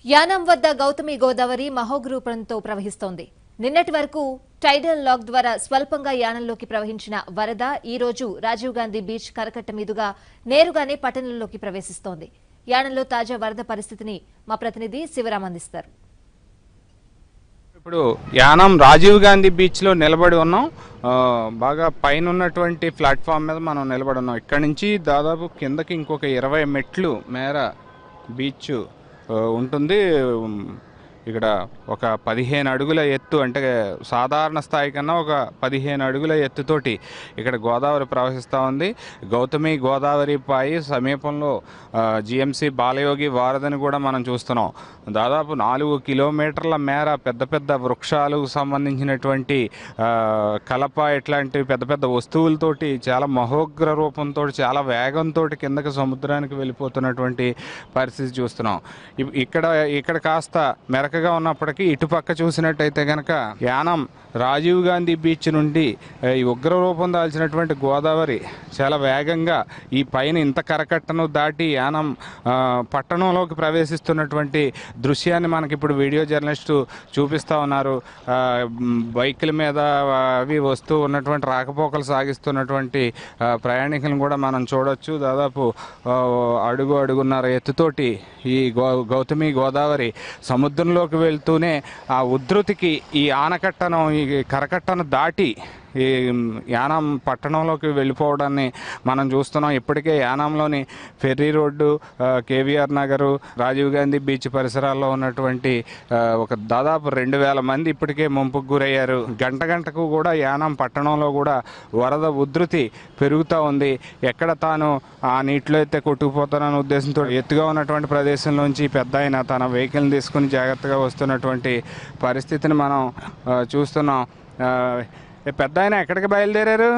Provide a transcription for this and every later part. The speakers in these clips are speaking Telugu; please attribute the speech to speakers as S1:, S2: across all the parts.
S1: యానం వద్ద గౌతమి గోదావరి మహోగ్రూపంతో ప్రవహిస్తోంది నిన్నటి వరకు టైడల్ లాక్ ద్వారా స్వల్పంగా యానంలోకి ప్రవహించిన వరద ఈ రోజు రాజీవ్ గాంధీ బీచ్ కరకట్ట మీదుగా నేరుగానే పట్టణంలోకి ప్రవేశిస్తోంది యానంలో తాజా వరద పరిస్థితిని మా ప్రతినిధి శివరాం అందిస్తారు
S2: ఇప్పుడు యానం రాజీవ్ గాంధీ బీచ్లో నిలబడి ఉన్నాం ఆ, బాగా పైన ఉన్నటువంటి ప్లాట్ఫామ్ మీద మనం నిలబడి ఉన్నాం ఇక్కడ నుంచి దాదాపు కిందకి ఇంకొక ఇరవై మెట్లు మేర బీచ్ ఆ, ఉంటుంది ఉమ్, ఇక్కడ ఒక పదిహేను అడుగుల ఎత్తు అంటే సాధారణ స్థాయి కన్నా ఒక పదిహేను అడుగుల ఎత్తుతోటి ఇక్కడ గోదావరి ప్రవహిస్తూ ఉంది గౌతమి గోదావరి పాయి సమీపంలో జిఎంసి బాలయోగి వారధిని కూడా మనం చూస్తున్నాం దాదాపు నాలుగు కిలోమీటర్ల మేర పెద్ద పెద్ద వృక్షాలకు సంబంధించినటువంటి ఆ, కలప ఇట్లాంటి పెద్ద పెద్ద వస్తువులతోటి చాలా మహోగ్ర రూపంతో చాలా వేగంతో కిందకి సముద్రానికి వెళ్ళిపోతున్నటువంటి పరిస్థితి చూస్తున్నాం ఇప్- ఇక్కడ ఇక్కడ కాస్త మెరకగా ఉన్నప్పటికీ ఇటుపక్క చూసినట్టయితే గనక యానం రాజీవ్ గాంధీ బీచ్ నుండి ఆ, ఈ ఉగ్ర రూపం దాల్చినటువంటి గోదావరి చాలా వేగంగా ఈ పైన ఇంత కరకట్టను దాటి యానం ఆ, పట్టణంలోకి ప్రవేశిస్తున్నటువంటి దృశ్యాన్ని మనకి ఇప్పుడు వీడియో జర్నలిస్టు చూపిస్తూ ఉన్నారు ఆ, మ్, బైకుల మీద ఆ, అవి వస్తూ ఉన్నటువంటి రాకపోకలు సాగిస్తున్నటువంటి ఆ, ప్రయాణికులను కూడా మనం చూడొచ్చు దాదాపు ఆ, అడుగు అడుగున్నర ఎత్తుతోటి ఈ గౌ గౌతమి గోదావరి సముద్రంలోకి వెళ్తూనే ఆ ఉధృతికి ఈ ఆనకట్టను ఈ కరకట్టను దాటి ఈ యానం పట్టణంలోకి వెళ్ళిపోవడాన్ని మనం చూస్తున్నాం ఇప్పటికే యానంలోని ఫెర్రీ రోడ్డు ఆ, కేవీఆర్ నగరు రాజీవ్ గాంధీ బీచ్ పరిసరాల్లో ఉన్నటువంటి ఆ, ఒక దాదాపు రెండు వేల మంది ఇప్పటికే ముంపుకు గురయ్యారు గంట గంటకు కూడా యానం పట్టణంలో కూడా వరద ఉధృతి పెరుగుతూ ఉంది ఎక్కడ తాను ఆ నీటిలో అయితే కొట్టుకుపోతానన్న ఉద్దేశంతో ఎత్తుగా ఉన్నటువంటి ప్రదేశంలోంచి పెద్ద ఆయన తన వెహికల్ని తీసుకుని జాగ్రత్తగా వస్తున్నటువంటి పరిస్థితిని మనం ఆ, చూస్తున్నాం ఆ, ఏ పెద్ద ఆయన ఎక్కడికి బయలుదేరారు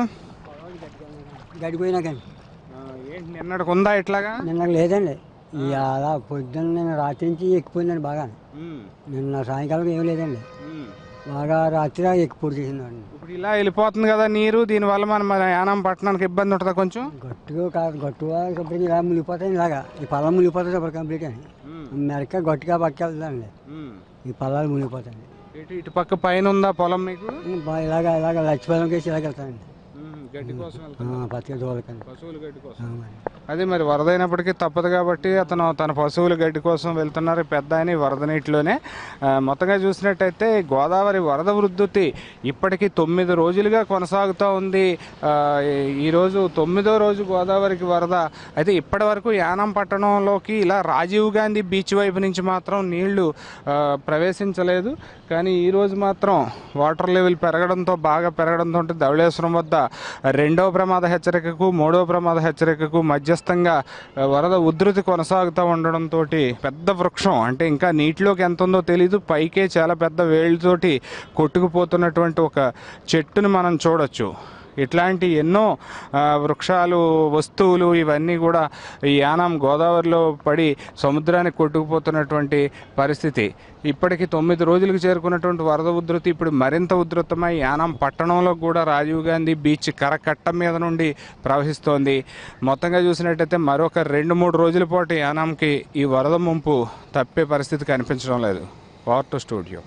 S3: గడిపోయినా కానీ
S2: ఏంటి నిన్నటికి ఉందా ఇట్లాగా
S3: నిన్న లేదండి ఇవాళ పొద్దున్న నేను రాత్రి నుంచి ఎక్కిపోయిందండి బాగా నిన్న సాయంకాలం ఏం లేదండి బాగా రాత్రి దాకా ఎక్కిపోటు చేసిందండి
S2: ఇప్పుడు ఇలా వెళ్ళిపోతుంది కదా నీరు దీనివల్ల మన మన యానం పట్టణానికి ఇబ్బంది ఉంటుందా కొంచెం
S3: గట్టుగా కాదు గట్టుగా శుభ్రంగా ఇలా మునిగిపోతాయి ఇలాగా ఈ పొలం మునిగిపోతుంది శుభ్రం కంప్లీట్ అని మెరక గట్టిగా పట్టుకెళ్తుందండి ఈ పొలాలు మునిగిపోతాయండి
S2: ఇటు ఇటు పక్క పైన ఉందా పొలం మీకు
S3: బాగా ఇలాగా ఇలాగ లచ్చిపోలం కేసి ఇలాగ వెళ్తానండి
S2: గడ్డి కోసం
S3: పత్తిక దూలకండి
S2: పశువులు గడ్డి కోసం అదే మరి వరద అయినప్పటికీ తప్పదు కాబట్టి అతను తన పశువుల గడ్డి కోసం వెళ్తున్నారు ఈ పెద్ద ఆయన ఈ వరద నీటిలోనే ఆ, మొత్తంగా చూసినట్టయితే గోదావరి వరద వృద్ధి ఇప్పటికీ తొమ్మిది రోజులుగా కొనసాగుతూ ఉంది ఆ, ఈ- ఈరోజు తొమ్మిదో రోజు గోదావరికి వరద అయితే ఇప్పటి వరకు యానం పట్టణంలోకి ఇలా రాజీవ్ గాంధీ బీచ్ వైపు నుంచి మాత్రం నీళ్లు ఆ, ప్రవేశించలేదు కానీ ఈరోజు మాత్రం వాటర్ లెవెల్ పెరగడంతో బాగా పెరగడంతో ధవళేశ్వరం వద్ద రెండవ ప్రమాద హెచ్చరికకు మూడవ ప్రమాద హెచ్చరికకు మధ్యస్థంగా ఆ, వరద ఉధృతి కొనసాగుతూ ఉండడంతో పెద్ద వృక్షం అంటే ఇంకా నీటిలోకి ఎంత ఉందో తెలీదు పైకే చాలా పెద్ద వేళ్ళతోటి కొట్టుకుపోతున్నటువంటి ఒక చెట్టును మనం చూడొచ్చు ఇట్లాంటి ఎన్నో ఆ, వృక్షాలు వస్తువులు ఇవన్నీ కూడా ఈ యానం గోదావరిలో పడి సముద్రానికి కొట్టుకుపోతున్నటువంటి పరిస్థితి ఇప్పటికి తొమ్మిది రోజులకు చేరుకున్నటువంటి వరద ఉధృతి ఇప్పుడు మరింత ఉధృతమై యానం పట్టణంలో కూడా రాజీవ్ గాంధీ బీచ్ కరకట్ట మీద నుండి ప్రవహిస్తోంది మొత్తంగా చూసినట్టయితే మరొక రెండు మూడు రోజుల పాటు యానంకి ఈ వరద ముంపు తప్పే పరిస్థితి కనిపించడం లేదు పవర్ టు స్టూడియో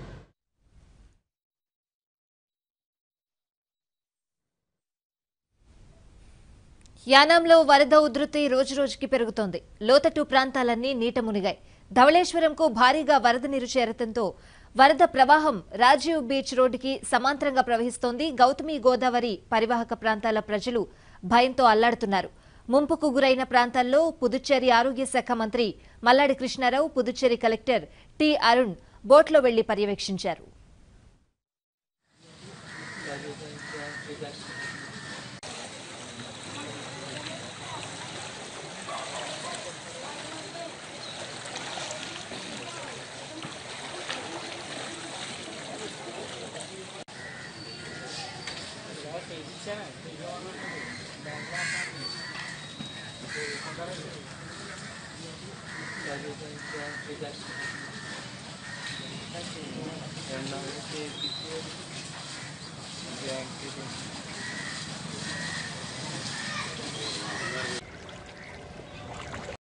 S1: యానాంలో వరద ఉధృతి రోజురోజుకి పెరుగుతోంది లోతట్టు ప్రాంతాలన్నీ నీట మునిగాయి ధవళేశ్వరంకు భారీగా వరద నీరు చేరతంతో వరద ప్రవాహం రాజీవ్ బీచ్ రోడ్డుకి సమాంతరంగా ప్రవహిస్తోంది గౌతమి గోదావరి పరివాహక ప్రాంతాల ప్రజలు భయంతో అల్లాడుతున్నారు ముంపుకు గురైన ప్రాంతాల్లో పుదుచ్చేరి ఆరోగ్య శాఖ మంత్రి మల్లాడి కృష్ణారావు పుదుచ్చేరి కలెక్టర్ టి అరుణ్ బోట్లో వెళ్లి పర్యవేక్షించారు